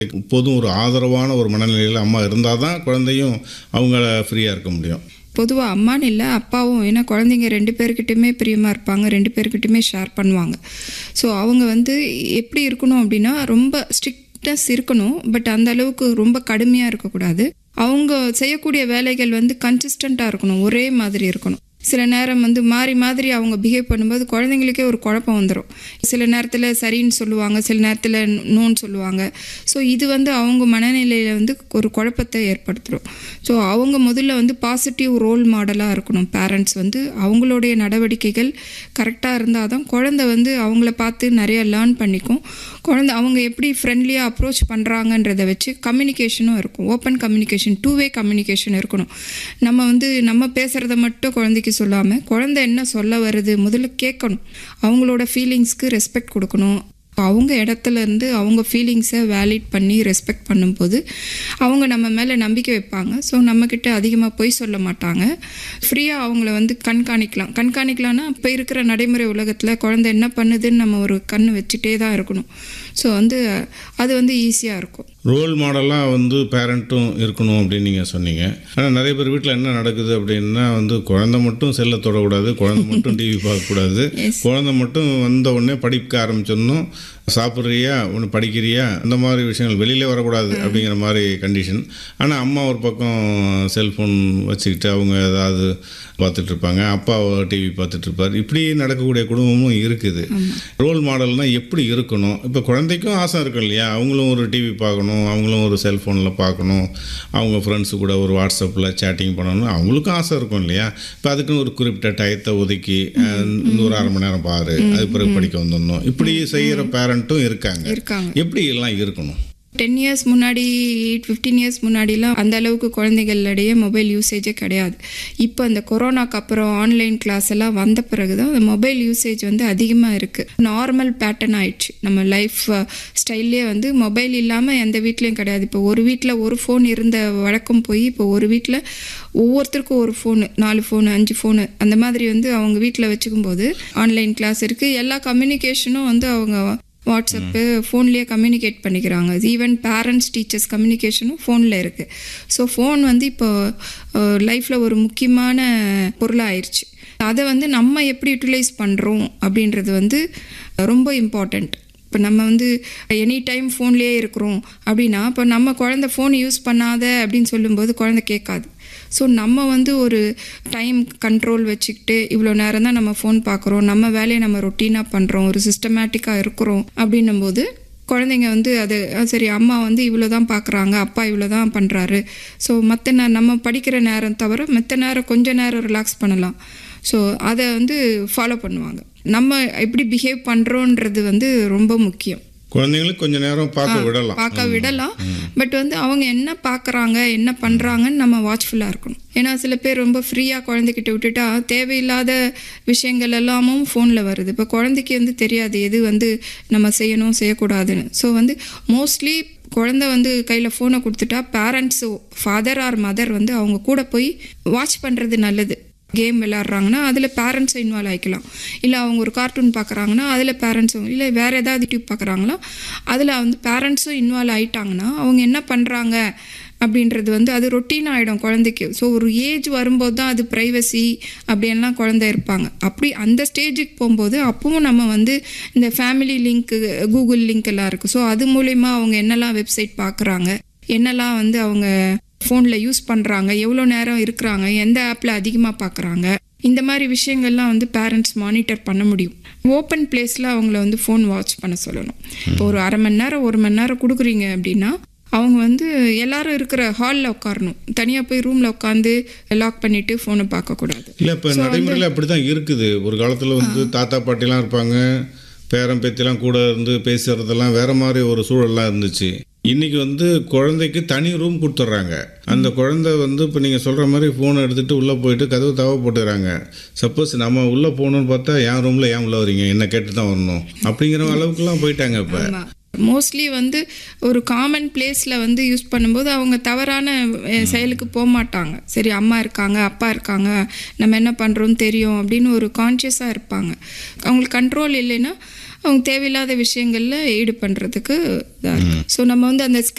இப்போதும் ஒரு ஆதரவான ஒரு மனநிலையில் அம்மா இருந்தால் தான் குழந்தையும் அவங்கள ஃப்ரீயாக இருக்க முடியும் பொதுவாக அம்மான்னு இல்லை அப்பாவும் ஏன்னா குழந்தைங்க ரெண்டு பேர்கிட்டயுமே பிரியமாக இருப்பாங்க ரெண்டு பேர்கிட்டயுமே ஷேர் பண்ணுவாங்க ஸோ அவங்க வந்து எப்படி இருக்கணும் அப்படின்னா ரொம்ப ஸ்ட்ரிக்ட்னஸ் இருக்கணும் பட் அந்த அளவுக்கு ரொம்ப கடுமையாக இருக்கக்கூடாது அவங்க செய்யக்கூடிய வேலைகள் வந்து கன்சிஸ்டண்ட்டாக இருக்கணும் ஒரே மாதிரி இருக்கணும் சில நேரம் வந்து மாறி மாதிரி அவங்க பிஹேவ் பண்ணும்போது குழந்தைங்களுக்கே ஒரு குழப்பம் வந்துடும் சில நேரத்தில் சரின்னு சொல்லுவாங்க சில நேரத்தில் நோன்னு சொல்லுவாங்க ஸோ இது வந்து அவங்க மனநிலையில் வந்து ஒரு குழப்பத்தை ஏற்படுத்திடும் ஸோ அவங்க முதல்ல வந்து பாசிட்டிவ் ரோல் மாடலாக இருக்கணும் பேரண்ட்ஸ் வந்து அவங்களுடைய நடவடிக்கைகள் கரெக்டாக இருந்தால் தான் குழந்தை வந்து அவங்கள பார்த்து நிறைய லேர்ன் பண்ணிக்கும் குழந்தை அவங்க எப்படி ஃப்ரெண்ட்லியாக அப்ரோச் பண்ணுறாங்கன்றதை வச்சு கம்யூனிகேஷனும் இருக்கும் open communication two way communication இருக்கணும் நம்ம வந்து நம்ம பேசுகிறத மட்டும் குழந்தைக்கு சொல்லாமல் குழந்தை என்ன சொல்ல வருது முதல்ல கேட்கணும் அவங்களோட ஃபீலிங்ஸ்க்கு ரெஸ்பெக்ட் கொடுக்கணும் அவங்க இடத்துல இருந்து அவங்க ஃபீலிங்ஸை வேலிட் பண்ணி ரெஸ்பெக்ட் பண்ணும்போது அவங்க நம்ம மேலே நம்பிக்கை வைப்பாங்க ஸோ நம்மக்கிட்ட அதிகமாக பொய் சொல்ல மாட்டாங்க ஃப்ரீயாக அவங்கள வந்து கண்காணிக்கலாம் கண்காணிக்கலாம்னா இப்போ இருக்கிற நடைமுறை உலகத்தில் குழந்தை என்ன பண்ணுதுன்னு நம்ம ஒரு கண் வச்சுட்டே தான் இருக்கணும் ஸோ வந்து அது வந்து ஈஸியாக இருக்கும் ரோல் மாடலாக வந்து பேரண்ட்டும் இருக்கணும் அப்படின்னு நீங்கள் சொன்னீங்க ஆனால் நிறைய பேர் வீட்டில் என்ன நடக்குது அப்படின்னா வந்து குழந்தை மட்டும் செல்லை தொடக்கூடாது குழந்தை மட்டும் டிவி பார்க்கக்கூடாது குழந்தை மட்டும் வந்த உடனே படிக்க ஆரம்பிச்சிடணும் சாப்பிட்றியா ஒன்று படிக்கிறியா அந்த மாதிரி விஷயங்கள் வெளியிலே வரக்கூடாது அப்படிங்கிற மாதிரி கண்டிஷன் ஆனால் அம்மா ஒரு பக்கம் செல்ஃபோன் வச்சுக்கிட்டு அவங்க ஏதாவது பார்த்துட்டு இருப்பாங்க அப்பா டிவி பார்த்துட்டு இருப்பார் இப்படி நடக்கக்கூடிய குடும்பமும் இருக்குது ரோல் மாடல்னால் எப்படி இருக்கணும் இப்போ குழந்தைக்கும் ஆசை இருக்கும் இல்லையா அவங்களும் ஒரு டிவி பார்க்கணும் அவங்களும் ஒரு செல்ஃபோனில் பார்க்கணும் அவங்க ஃப்ரெண்ட்ஸு கூட ஒரு வாட்ஸ்அப்பில் சேட்டிங் பண்ணணும் அவங்களுக்கும் ஆசை இருக்கும் இல்லையா இப்போ அதுக்குன்னு ஒரு குறிப்பிட்ட டயத்தை ஒதுக்கி அஹ், இந்த ஒரு அரை மணி நேரம் பாரு அது பிறகு படிக்க வந்துடணும் இப்படி செய்கிற பேரண்ட்டும் இருக்காங்க இருக்காங்க எப்படி எல்லாம் இருக்கணும் டென் இயர்ஸ் முன்னாடி ஃபிஃப்டீன் இயர்ஸ் முன்னாடிலாம் அந்த அளவுக்கு குழந்தைகளிடையே மொபைல் யூசேஜே கிடையாது இப்போ அந்த கொரோனாக்கு அப்புறம் ஆன்லைன் கிளாஸ் எல்லாம் வந்த பிறகு தான் அந்த மொபைல் யூசேஜ் வந்து அதிகமாக இருக்குது நார்மல் பேட்டர்ன் ஆயிடுச்சு நம்ம லைஃப் ஸ்டைல்லே வந்து மொபைல் இல்லாமல் எந்த வீட்லேயும் கிடையாது இப்போ ஒரு வீட்டில் ஒரு ஃபோன் இருந்த வழக்கம் போய் இப்போ ஒரு வீட்டில் ஒவ்வொருத்தருக்கும் ஒரு ஃபோனு நாலு ஃபோனு அஞ்சு ஃபோனு அந்த மாதிரி வந்து அவங்க வீட்டில் வச்சுக்கும் போது ஆன்லைன் கிளாஸ் இருக்குது எல்லா கம்யூனிகேஷனும் வந்து அவங்க வாட்ஸ்அப்பு ஃபோன்லேயே கம்யூனிகேட் பண்ணிக்கிறாங்க ஈவன் பேரண்ட்ஸ் டீச்சர்ஸ் கம்யூனிகேஷனும் ஃபோனில் இருக்குது ஸோ ஃபோன் வந்து இப்போ லைஃப்பில் ஒரு முக்கியமான பொருளாயிருச்சு அதை வந்து நம்ம எப்படி யூட்டிலைஸ் பண்ணுறோம் அப்படின்றது வந்து ரொம்ப இம்பார்ட்டண்ட் இப்போ நம்ம வந்து எனி டைம் ஃபோன்லேயே இருக்கிறோம் அப்படின்னா இப்போ நம்ம குழந்தை ஃபோன் யூஸ் பண்ணாத அப்படின்னு சொல்லும்போது குழந்தை கேட்காது ஸோ நம்ம வந்து ஒரு டைம் கண்ட்ரோல் வச்சுக்கிட்டு இவ்வளோ நேரம் தான் நம்ம ஃபோன் பார்க்குறோம் நம்ம வேலையை நம்ம ரொட்டீனாக பண்ணுறோம் ஒரு சிஸ்டமேட்டிக்காக இருக்கிறோம் அப்படின்னும் போது குழந்தைங்க வந்து அது அஹ் சரி அம்மா வந்து இவ்வளோ தான் பார்க்குறாங்க அப்பா இவ்வளோ தான் பண்ணுறாரு ஸோ மற்ற நே நம்ம படிக்கிற நேரம் தவிர மற்ற நேரம் கொஞ்ச நேரம் ரிலாக்ஸ் பண்ணலாம் ஸோ அதை வந்து ஃபாலோ பண்ணுவாங்க நம்ம எப்படி பிஹேவ் பண்ணுறோன்றது வந்து ரொம்ப முக்கியம் குழந்தைங்களுக்கு கொஞ்ச நேரம் பார்க்க விடலாம் பார்க்க விடலாம் பட் வந்து அவங்க என்ன பார்க்குறாங்க என்ன பண்ணுறாங்கன்னு நம்ம வாட்ச்ஃபுல்லாக இருக்கணும் ஏன்னா சில பேர் ரொம்ப ஃப்ரீயாக குழந்தைகிட்ட விட்டுட்டா தேவையில்லாத விஷயங்கள் எல்லாமும் ஃபோனில் வருது இப்போ குழந்தைக்கு வந்து தெரியாது எது வந்து நம்ம செய்யணும் செய்யக்கூடாதுன்னு ஸோ வந்து மோஸ்ட்லி குழந்தை வந்து கையில் ஃபோனை கொடுத்துட்டா பேரண்ட்ஸு ஃபாதர் ஆர் மதர் வந்து அவங்க கூட போய் வாட்ச் பண்ணுறது நல்லது கேம் விளாட்றாங்கன்னா அதில் பேரண்ட்ஸை இன்வால்வ் ஆகிக்கலாம் இல்லை அவங்க ஒரு கார்ட்டூன் பார்க்குறாங்கன்னா அதில் பேரண்ட்ஸும் இல்லை வேறு ஏதாவது யூடியூப் பார்க்குறாங்களா அதில் வந்து பேரண்ட்ஸும் இன்வால்வ் ஆகிட்டாங்கன்னா அவங்க என்ன பண்ணுறாங்க அப்படின்றது வந்து அது ரொட்டீன் ஆகிடும் குழந்தைக்கு ஸோ ஒரு ஏஜ் வரும்போது தான் அது ப்ரைவசி அப்படின்லாம் குழந்தை இருப்பாங்க அப்படி அந்த ஸ்டேஜுக்கு போகும்போது அப்பவும் நம்ம வந்து இந்த ஃபேமிலி லிங்க்கு கூகுள் லிங்க் எல்லாம் இருக்குது ஸோ அது மூலயமா அவங்க என்னெல்லாம் வெப்சைட் பார்க்குறாங்க என்னெல்லாம் வந்து அவங்க ஃபோனில் யூஸ் பண்ணுறாங்க எவ்வளோ நேரம் இருக்கிறாங்க எந்த ஆப்பில் அதிகமாக பார்க்குறாங்க இந்த மாதிரி விஷயங்கள்லாம் வந்து பேரண்ட்ஸ் மானிட்டர் பண்ண முடியும் ஓப்பன் பிளேஸில் அவங்கள வந்து ஃபோன் வாட்ச் பண்ண சொல்லணும் இப்போ ஒரு அரை மணி நேரம் ஒரு மணி நேரம் கொடுக்குறீங்க அப்படின்னா அவங்க வந்து எல்லாரும் இருக்கிற ஹாலில் உட்காரணும் தனியாக போய் ரூமில் உட்காந்து லாக் பண்ணிட்டு ஃபோனை பார்க்கக்கூடாது இல்லை இப்போ நடைமுறையில் அப்படி தான் இருக்குது ஒரு காலத்தில் வந்து தாத்தா பாட்டிலாம் இருப்பாங்க பேரன் பேத்திலாம் கூட இருந்து பேசுறதெல்லாம் வேற மாதிரி ஒரு சூழல்லாம் இருந்துச்சு இன்னைக்கு வந்து குழந்தைக்கு தனி ரூம் கொடுத்துட்றாங்க அந்த குழந்தை வந்து இப்போ நீங்கள் சொல்கிற மாதிரி ஃபோனை எடுத்துகிட்டு உள்ளே போயிட்டு கதவு தவ போட்டுறாங்க சப்போஸ் நம்ம உள்ளே போகணுன்னு பார்த்தா என் ரூமில் ஏன் உள்ளே வரீங்க என்ன கேட்டு தான் வரணும் அப்படிங்கிற அளவுக்குலாம் போயிட்டாங்க இப்போ மோஸ்ட்லி வந்து ஒரு காமன் பிளேஸில் வந்து யூஸ் பண்ணும்போது அவங்க தவறான அஹ், செயலுக்கு போக மாட்டாங்க சரி அம்மா இருக்காங்க அப்பா இருக்காங்க நம்ம என்ன பண்ணுறோன்னு தெரியும் அப்படின்னு ஒரு கான்ஷியஸாக இருப்பாங்க அவங்களுக்கு கண்ட்ரோல் இல்லைன்னா அவங்க தேவையில்லாத விஷயங்களில் ஈடு பண்ணுறதுக்கு இதாக இருக்கு ஸோ நம்ம வந்து அந்த